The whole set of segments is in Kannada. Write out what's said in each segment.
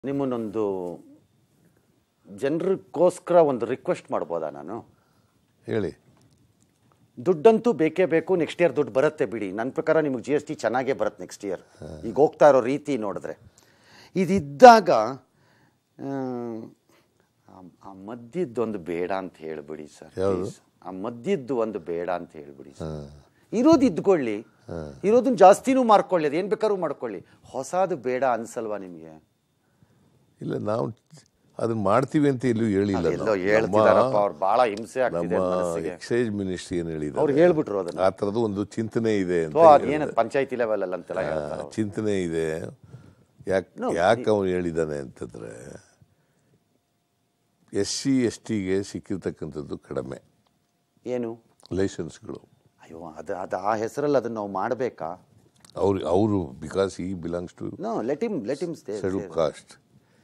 ನಿಮ್ಮನ್ನೊಂದು ಜನರಿಗೋಸ್ಕರ ಒಂದು ರಿಕ್ವೆಸ್ಟ್ ಮಾಡ್ಬೋದಾ ನಾನು ಹೇಳಿ ದುಡ್ಡಂತೂ ಬೇಕೇ ಬೇಕು ನೆಕ್ಸ್ಟ್ ಇಯರ್ ದುಡ್ಡು ಬರುತ್ತೆ ಬಿಡಿ ನನ್ನ ಪ್ರಕಾರ ನಿಮಗೆ ಜಿ ಎಸ್ ಟಿ ಚೆನ್ನಾಗೇ ಬರುತ್ತೆ ನೆಕ್ಸ್ಟ್ ಇಯರ್ ಈಗ ಹೋಗ್ತಾ ಇರೋ ರೀತಿ ನೋಡಿದ್ರೆ ಇದಿದ್ದಾಗ ಆ, ಆ- ಆ ಮದ್ಯದ್ದೊಂದು ಬೇಡ ಅಂತ ಹೇಳ್ಬಿಡಿ ಸರ್ ಯಾವುದು? please. ಆ ಮದ್ಯದ್ದು ಒಂದು ಬೇಡ ಅಂತ ಹೇಳ್ಬಿಡಿ ಸರ್ ಇರೋದು ಇದ್ಕೊಳ್ಳಿ ಇರೋದನ್ನ ಜಾಸ್ತಿನೂ ಮಾರ್ಕೊಳ್ಳಿ ಅದೇನು ಬೇಕಾದ್ರೂ ಮಾಡ್ಕೊಳ್ಳಿ ಹೊಸದು ಬೇಡ ಅನ್ಸಲ್ವಾ ನಿಮಗೆ ಇಲ್ಲ ನಾವು ಅದನ್ನ ಮಾಡ್ತೀವಿ ಅಂತ ಎಲ್ಲೂ ಹೇಳಿಲ್ಲ ಎಲ್ಲೋ ನಾವು. ಹೇಳ್ತಿದಾರಪ್ಪ ನಮ್ಮ- ಅವ್ರು ಬಹಳ ಹಿಂಸೆ ಆಗ್ತಿದೆ ನಮ್ಮ ಮನಸ್ಸಿಗೆ ಎಕ್ಸೈಸ್ ಮಿನಿಸ್ಟ್ರಿ ಏನ್ ಹೇಳಿದ್ದಾರೆ ಅವ್ರು ಹೇಳ್ಬಿಟ್ರು ಅದನ್ನ ಆ ಥರದ್ದು ಒಂದು ಚಿಂತನೆ ಇದೆ ಅಂತ ಓ ಹೇಳಿದ್ದಾರೆ. ಅದೇನದು ಪಂಚಾಯತಿ ಲೆವೆಲ್ ಅಲ್ಲಿ ಅಂತೆಲ್ಲ ಹೇಳ್ತಾರೆ ಆ, ಚಿಂತನೆ ಇದೆ ಯಾಕೆ ಯಾಕೆ ಅವನು ಹೇಳಿದ್ದಾನೆ ಅಂತಂದ್ರೆ ಎಸ್ ಸಿ ಎಸ್ ಟಿಗೆ ಸಿಕ್ಕಿರ್ತಕ್ಕಂಥದ್ದು ಕಡಿಮೆ ಏನು ಲೈಸೆನ್ಸ್ಗಳು ಅಯ್ಯೋ ಅದು ಅದು ಆ ಹೆಸರಲ್ಲಿ ಅದನ್ನ ನಾವು ಮಾಡಬೇಕಾ ಅವ್ರು ಅವರು ಬಿಕಾಸ್ ಈ belongs to no let him let him stay scheduled caste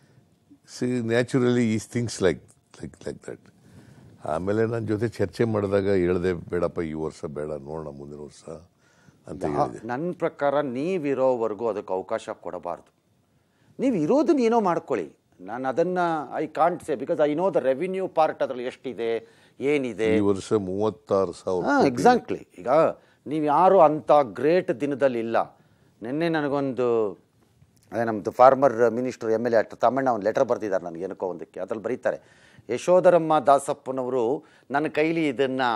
see naturally ಈ things like like like that ಆಮೇಲೆ ನನ್ನ ಜೊತೆ ಚರ್ಚೆ ಮಾಡಿದಾಗ ಹೇಳ್ದೆ ಬೇಡಪ್ಪ ಈ ವರ್ಷ ಬೇಡ ನೋಡೋಣ ಮುಂದಿನ ವರ್ಷ ಅಂತ ಹೇಳಿದೆ ನನ್ನ ಪ್ರಕಾರ ನೀವಿರೋವರೆಗೂ ಅದಕ್ಕೆ ಅವಕಾಶ ಕೊಡಬಾರ್ದು ನೀವು ಇರೋದನ್ನ ಏನೋ ಮಾಡ್ಕೊಳ್ಳಿ ನಾನು ಅದನ್ನ I can't say because I know the revenue part ಅದ್ರಲ್ಲಿ ಎಷ್ಟಿದೆ ಏನಿದೆ ಈ ವರ್ಷ ಮೂವತ್ತಾರು ಸಾವಿರ ಹಾಂ ಎಕ್ಸಾಕ್ಟ್ಲಿ ಈಗ ನೀವು ಯಾರು ಅಂಥ ಗ್ರೇಟ್ ದಿನದಲ್ಲಿ ಇಲ್ಲ ನಿನ್ನೆ ನನಗೊಂದು ಅದೇ ನಮ್ಮದು former minister M L A Thammanna ಒಂದು ಲೆಟರ್ ಬರ್ತಿದ್ದಾರೆ ನನಗೆ ಏನಕ್ಕೋ ಒಂದಕ್ಕೆ ಅದ್ರಲ್ಲಿ ಬರೀತಾರೆ ಯಶೋಧರಮ್ಮ ದಾಸಪ್ಪನವರು ನನ್ನ ಕೈಲಿ ಇದನ್ನು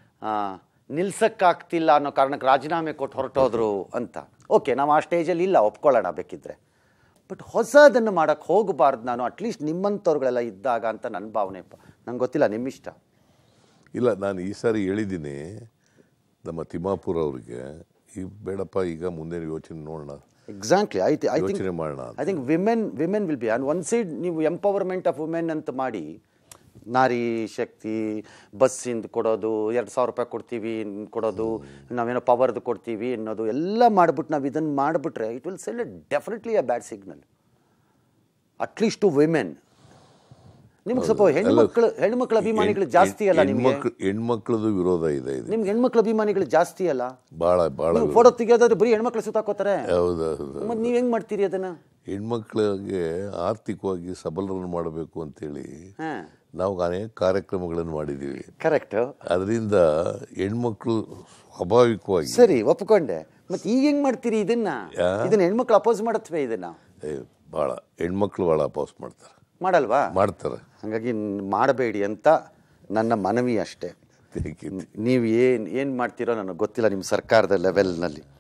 ನಿಲ್ಸಕ್ಕಾಗ್ತಿಲ್ಲ ಅನ್ನೋ ಕಾರಣಕ್ಕೆ ರಾಜೀನಾಮೆ ಕೊಟ್ಟು ಹೊರಟೋದ್ರು ಅಂತ ಓಕೆ ನಾವು ಆ ಸ್ಟೇಜಲ್ಲಿ ಇಲ್ಲ ಒಪ್ಕೊಳ್ಳೋಣ ಬೇಕಿದ್ರೆ ಬಟ್ ಹೊಸದನ್ನು ಮಾಡೋಕ್ಕೆ ಹೋಗಬಾರ್ದು ನಾನು ಅಟ್ಲೀಸ್ಟ್ ನಿಮ್ಮಂಥವ್ರುಗಳೆಲ್ಲ ಇದ್ದಾಗ ಅಂತ ನನ್ನ ಭಾವನೆ ನಂಗೆ ಗೊತ್ತಿಲ್ಲ ನಿಮ್ಮಿಷ್ಟ ಇಲ್ಲ ನಾನು ಈ ಸಾರಿ ಹೇಳಿದ್ದೀನಿ ನಮ್ಮ ತಿಮ್ಮಾಪುರ ಅವರಿಗೆ ಈ ಬೇಡಪ್ಪ ಈಗ ಮುಂದೆ ಯೋಚನೆ ನೋಡೋಣ ಎಕ್ಸಾಕ್ಟ್ಲಿ ಐ ಐ ಥಿಂಕ್ ಯೋಚನೆ ಮಾಡೋಣ ಅಂತ. I think women women will be on one side ನೀವು ಎಂಪವರ್ಮೆಂಟ್ ಆಫ್ ವುಮೆನ್ ಅಂತ ಮಾಡಿ ನಾರಿ ಶಕ್ತಿ ಬಸ್ಸಿಂದ ಕೊಡೋದು ಎರಡು ಸಾವಿರ ರೂಪಾಯಿ ಕೊಡ್ತೀವಿ ಇನ್ ಕೊಡೋದು ನಾವೇನೋ ಪವರ್ದು ಕೊಡ್ತೀವಿ ಅನ್ನೋದು ಎಲ್ಲ ಮಾಡಿಬಿಟ್ಟು ನಾವು ಇದನ್ನು ಮಾಡಿಬಿಟ್ರೆ it will send definitely a bad signal at least to women ನಿಮ್ಗೆ ಸ್ವಲ್ಪ ಹೆಣ್ಮಕ್ಳು ಹೆಣ್ಮಕ್ಳ ಅಭಿಮಾನಿಗಳು ಜಾಸ್ತಿ ಅಲ್ಲ ನಿಮಗೆ ಹೆಣ್ಮಕ್ಳು ಹೆಣ್ಮಕ್ಳದು ವಿರೋಧ ಇದೆ ಇದು ನಿಮ್ಗೆ ಹೆಣ್ಮಕ್ಳ ಅಭಿಮಾನಿಗಳು ಜಾಸ್ತಿ ಅಲ್ಲ ಭಾಳ ಭಾಳ ನೀವು ಫೋಟೋ ತೆಗಿಯೋದಾದ್ರೆ ಬರೀ ಹೆಣ್ಮಕ್ಳು ಸುತ್ತಾಕೋತಾರೆ ಹೌದೌದು ಮತ್ತೆ ನೀವು ಹೆಂಗ್ ಮಾಡ್ತೀರಿ ಅದನ್ನ ಹೆಣ್ಮಕ್ಳಿಗೆ ಆರ್ಥಿಕವಾಗಿ ಸಬಲರನ್ನು ಮಾಡಬೇಕು ಅಂತೇಳಿ ಹಾಂ ನಾವು ಅನೇಕ ಕಾರ್ಯಕ್ರಮಗಳನ್ನು ಮಾಡಿದ್ದೀವಿ ಕರೆಕ್ಟ್ ಅದರಿಂದ ಹೆಣ್ಮಕ್ಳು ಸ್ವಾಭಾವಿಕವಾಗಿ ಸರಿ ಒಪ್ಕೊಂಡೆ ಮತ್ತೆ ಈಗ ಹೆಂಗ್ ಮಾಡ್ತೀರಿ ಇದನ್ನ ಯಾ? ಇದನ್ನ ಹೆಣ್ಮಕ್ಳು ಅಪೋಸ್ ಮಾಡತ್ವೆ ಇದನ್ನ ಏ, ಭಾಳ ಹೆಣ್ಮಕ್ಳು ಭಾಳ ಅಪೋಸ್ ಮಾಡ್ತಾರೆ ಮಾಡಲ್ವಾ ಮಾಡ್ತಾರೆ ಹಾಗಾಗಿ ನ್- ಮಾಡಬೇಡಿ ಅಂತ ನನ್ನ ಮನವಿ ಅಷ್ಟೇ Thank you. ನೀವು ಏನು ಏನು ಮಾಡ್ತೀರೋ ನನಗೆ ಗೊತ್ತಿಲ್ಲ ನಿಮ್ಮ ಸರ್ಕಾರದ ಲೆವೆಲ್ನಲ್ಲಿ